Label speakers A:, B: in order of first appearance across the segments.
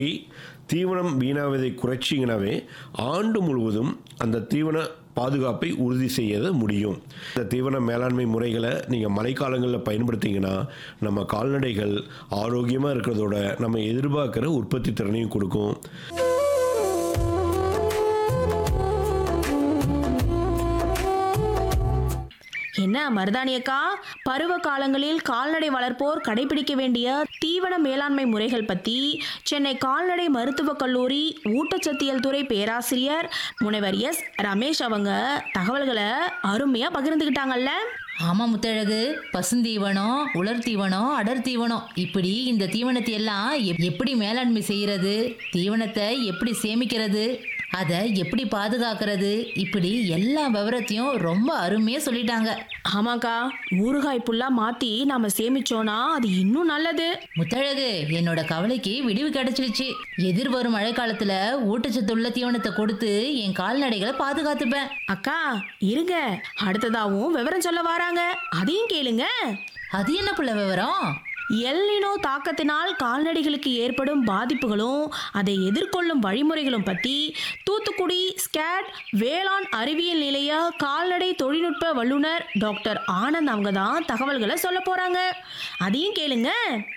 A: தீவனம் வீணாவதை குறைச்சிங்கனாவே ஆண்டு முழுவதும் அந்த தீவன பாதுகாப்பை உறுதி செய்ய முடியும் இந்த தீவன மேலாண்மை முறைகளை நீங்கள் மழைக்காலங்களில் பயன்படுத்திங்கன்னா நம்ம கால்நடைகள் ஆரோக்கியமாக இருக்கிறதோட நம்ம எதிர்பார்க்குற உற்பத்தி திறனையும் கொடுக்கும்
B: என்ன மருதாணியக்கா பருவ காலங்களில் கால்நடை வளர்ப்போர் கடைபிடிக்க வேண்டிய தீவன மேலாண்மை முறைகள் பற்றி சென்னை கால்நடை மருத்துவக் கல்லூரி ஊட்டச்சத்தியல் துறை பேராசிரியர் முனைவர் எஸ் ரமேஷ் அவங்க தகவல்களை அருமையாக பகிர்ந்துக்கிட்டாங்கல்ல
C: ஆமா முத்தழகு பசுந்தீவனம் உலர் தீவனம் அடர் தீவனம் இப்படி இந்த தீவனத்தை எல்லாம் எப்- எப்படி மேலாண்மை செய்யறது தீவனத்தை எப்படி சேமிக்கிறது அதை எப்படி பாதுகாக்கிறது இப்படி எல்லா விவரத்தையும் ரொம்ப அருமையா சொல்லிட்டாங்க
B: ஆமாக்கா ஊறுகாய் புல்லாக மாற்றி நாம் சேமிச்சோன்னா அது இன்னும் நல்லது
C: முத்தழகு என்னோட கவலைக்கு விடிவு கிடைச்சிருச்சு எதிர்வரும் மழைக்காலத்துல ஊட்டச்சத்துள்ள தீவனத்தை கொடுத்து என் கால்நடைகளை பாதுகாத்துப்பேன்
B: அக்கா இருங்க அடுத்ததாகவும் விவரம் சொல்ல வராங்க அதையும் கேளுங்க
C: அது என்ன புள்ள விவரம்
B: எல்லினோ தாக்கத்தினால் கால்நடைகளுக்கு ஏற்படும் பாதிப்புகளும் அதை எதிர்கொள்ளும் வழிமுறைகளும் பற்றி தூத்துக்குடி ஸ்கேட் வேளாண் அறிவியல் நிலைய கால்நடை தொழில்நுட்ப வல்லுனர் டாக்டர் ஆனந்த் அவங்க தான் தகவல்களை சொல்ல போறாங்க அதையும் கேளுங்க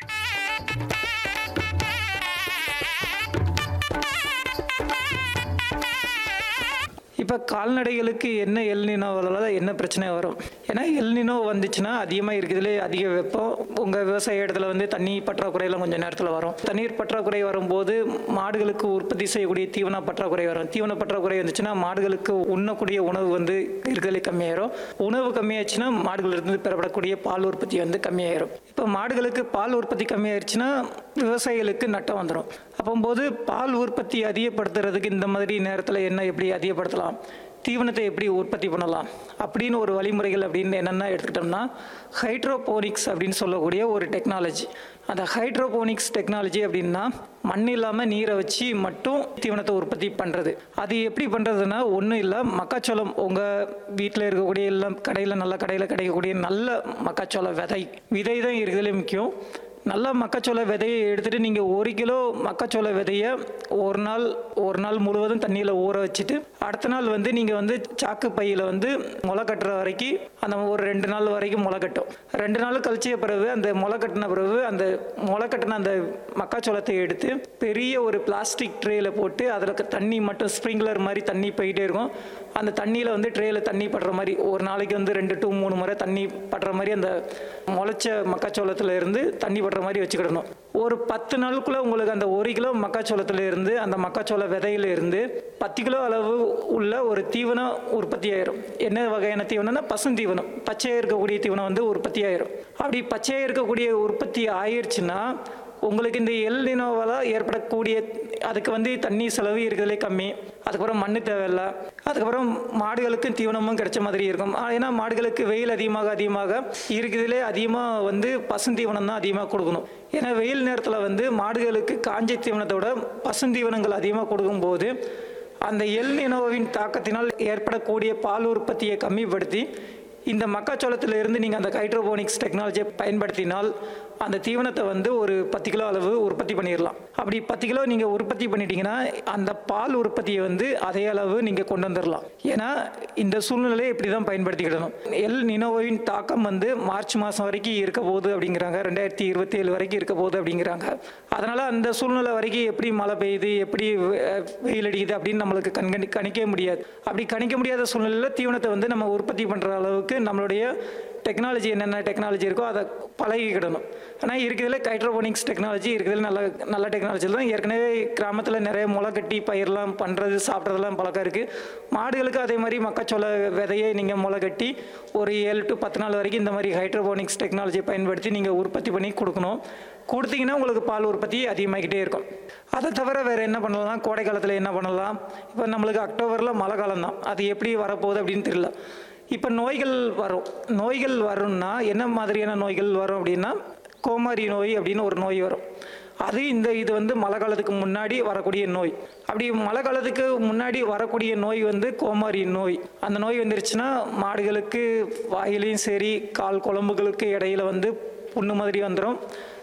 D: இப்போ கால்நடைகளுக்கு என்ன எல்நினோவால் என்ன பிரச்சனை வரும் ஏன்னா எல்நினோ வந்துச்சுன்னா அதிகமாக இருக்குதுலே அதிக வெப்பம் உங்கள் விவசாய இடத்துல வந்து தண்ணி பற்றாக்குறையெல்லாம் கொஞ்சம் நேரத்தில் வரும் தண்ணீர் பற்றாக்குறை வரும்போது மாடுகளுக்கு உற்பத்தி செய்யக்கூடிய தீவன பற்றாக்குறை வரும் தீவன பற்றாக்குறை வந்துச்சுன்னா மாடுகளுக்கு உண்ணக்கூடிய உணவு வந்து இருக்கிறதுலே கம்மியாயிரும் உணவு கம்மியாச்சுன்னா மாடுகளிலிருந்து பெறப்படக்கூடிய பால் உற்பத்தி வந்து கம்மியாயிரும் இப்போ மாடுகளுக்கு பால் உற்பத்தி கம்மியாயிருச்சுன்னா விவசாயிகளுக்கு நட்டம் வந்துடும் அப்போம்போது பால் உற்பத்தி அதிகப்படுத்துறதுக்கு இந்த மாதிரி நேரத்தில் என்ன எப்படி அதிகப்படுத்தலாம் தீவனத்தை எப்படி உற்பத்தி பண்ணலாம் அப்படின்னு ஒரு வழிமுறைகள் அப்படின்னு என்னென்ன எடுத்துக்கிட்டோம்னா ஹைட்ரோபோனிக்ஸ் அப்படின்னு சொல்லக்கூடிய ஒரு டெக்னாலஜி அந்த ஹைட்ரோபோனிக்ஸ் டெக்னாலஜி அப்படின்னா மண் இல்லாமல் நீரை வச்சு மட்டும் தீவனத்தை உற்பத்தி பண்ணுறது அது எப்படி பண்ணுறதுன்னா ஒன்றும் இல்லை மக்காச்சோளம் உங்கள் வீட்டில் இருக்கக்கூடிய எல்லாம் கடையில் நல்ல கடையில் கிடைக்கக்கூடிய நல்ல மக்காச்சோள விதை விதை தான் இருக்கிறதுலே முக்கியம் நல்ல மக்காச்சோள விதையை எடுத்துகிட்டு நீங்கள் ஒரு கிலோ மக்காச்சோள விதையை ஒரு நாள் ஒரு நாள் முழுவதும் தண்ணியில் ஊற வச்சுட்டு அடுத்த நாள் வந்து நீங்கள் வந்து சாக்கு பையில் வந்து முளை கட்டுற வரைக்கும் அந்த ஒரு ரெண்டு நாள் வரைக்கும் முளை கட்டும் ரெண்டு நாள் கழிச்சிய பிறகு அந்த முளை கட்டின பிறகு அந்த முளை கட்டின அந்த மக்காச்சோளத்தை எடுத்து பெரிய ஒரு பிளாஸ்டிக் ட்ரேயில் போட்டு அதில் தண்ணி மட்டும் ஸ்ப்ரிங்க்லர் மாதிரி தண்ணி போயிட்டே இருக்கும் அந்த தண்ணியில் வந்து ட்ரேயில் தண்ணி படுற மாதிரி ஒரு நாளைக்கு வந்து ரெண்டு டு மூணு முறை தண்ணி படுற மாதிரி அந்த முளைச்ச மக்காச்சோளத்துல இருந்து தண்ணி படுற மாதிரி வச்சுக்கிடணும் ஒரு பத்து நாளுக்குள்ளே உங்களுக்கு அந்த ஒரு கிலோ மக்காச்சோளத்துல இருந்து அந்த மக்காச்சோள விதையில இருந்து பத்து கிலோ அளவு உள்ள ஒரு தீவனம் உற்பத்தி ஆயிரும் என்ன வகையான தீவனம்னா பசுந்தீவனம் பச்சையாக இருக்கக்கூடிய தீவனம் வந்து உற்பத்தி ஆயிரும் அப்படி பச்சையாக இருக்கக்கூடிய உற்பத்தி ஆயிருச்சுன்னா உங்களுக்கு இந்த எல் நினோவால் ஏற்படக்கூடிய அதுக்கு வந்து தண்ணி செலவு இருக்கிறதுலே கம்மி அதுக்கப்புறம் மண்ணு தேவையில்லை அதுக்கப்புறம் மாடுகளுக்கும் தீவனமும் கிடைச்ச மாதிரி இருக்கும் ஆ, ஏன்னா மாடுகளுக்கு வெயில் அதிகமாக அதிகமாக இருக்கிறதுலே அதிகமாக வந்து பசுந்தீவனம் தான் அதிகமாக கொடுக்கணும் ஏன்னா வெயில் நேரத்தில் வந்து மாடுகளுக்கு காஞ்ச தீவனத்தை விட பசுந்தீவனங்கள் அதிகமாக கொடுக்கும்போது அந்த எல் நினோவின் தாக்கத்தினால் ஏற்படக்கூடிய பால் உற்பத்தியை கம்மிப்படுத்தி இந்த மக்காச்சோளத்திலிருந்து நீங்கள் அந்த ஹைட்ரோபோனிக்ஸ் டெக்னாலஜியை பயன்படுத்தினால் அந்த தீவனத்தை வந்து ஒரு பத்து கிலோ அளவு உற்பத்தி பண்ணிடலாம் அப்படி பத்து கிலோ நீங்கள் உற்பத்தி பண்ணிட்டீங்கன்னா அந்த பால் உற்பத்தியை வந்து அதே அளவு நீங்கள் கொண்டு வந்துடலாம் ஏன்னா இந்த சூழ்நிலையை இப்படி தான் பயன்படுத்திக்கிடணும் எல் நினோவின் தாக்கம் வந்து மார்ச் மாதம் வரைக்கும் இருக்க போகுது அப்படிங்கிறாங்க ரெண்டாயிரத்தி இருபத்தி ஏழு வரைக்கும் இருக்க போகுது அப்படிங்கிறாங்க அதனால் அந்த சூழ்நிலை வரைக்கும் எப்படி மழை பெய்யுது எப்படி வெ- வெயில் அடிக்குது அப்படின்னு நம்மளுக்கு கண்கணி கணிக்க முடியாது அப்படி கணிக்க முடியாத சூழ்நிலையில் தீவனத்தை வந்து நம்ம உற்பத்தி பண்ணுற அளவுக்கு நம்மளுடைய டெக்னாலஜி என்னென்ன டெக்னாலஜி இருக்கோ அதை பழகிக்கிடணும் ஆனால் இருக்கிறதுல ஹைட்ரோபோனிக்ஸ் டெக்னாலஜி இருக்கிறதுல நல்ல நல்ல டெக்னாலஜி தான் ஏற்கனவே கிராமத்தில் நிறைய முளை கட்டி பயிரெலாம் பண்ணுறது சாப்பிட்றதெல்லாம் பழக்கம் இருக்குது மாடுகளுக்கு அதே மாதிரி மக்காச்சோள விதையை நீங்கள் முளை கட்டி ஒரு ஏழு டு பத்து நாள் வரைக்கும் இந்த மாதிரி ஹைட்ரோபோனிக்ஸ் டெக்னாலஜியை பயன்படுத்தி நீங்கள் உற்பத்தி பண்ணி கொடுக்கணும் கொடுத்தீங்கன்னா உங்களுக்கு பால் உற்பத்தி அதிகமாகிக்கிட்டே இருக்கும் அதை தவிர வேறு என்ன பண்ணலாம் கோடை காலத்தில் என்ன பண்ணலாம் இப்போ நம்மளுக்கு அக்டோபரில் மழை காலம் தான் அது எப்படி வரப்போகுது அப்படின்னு தெரியல இப்போ நோய்கள் வரும் நோய்கள் வரும்னா என்ன மாதிரியான நோய்கள் வரும் அப்படின்னா கோமாரி நோய் அப்படின்னு ஒரு நோய் வரும் அது இந்த இது வந்து மழை காலத்துக்கு முன்னாடி வரக்கூடிய நோய் அப்படி மழை காலத்துக்கு முன்னாடி வரக்கூடிய நோய் வந்து கோமாரி நோய் அந்த நோய் வந்துருச்சுன்னா மாடுகளுக்கு வாயிலையும் சரி கால் குழம்புகளுக்கு இடையில வந்து புண்ணு மாதிரி வந்துடும்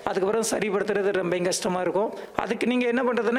D: அதுக்கப்புறம் சரிப்படுத்துறது ரொம்ப கஷ்டமாக இருக்கும் அதுக்கு நீங்கள் என்ன பண்ணுறதுன்னா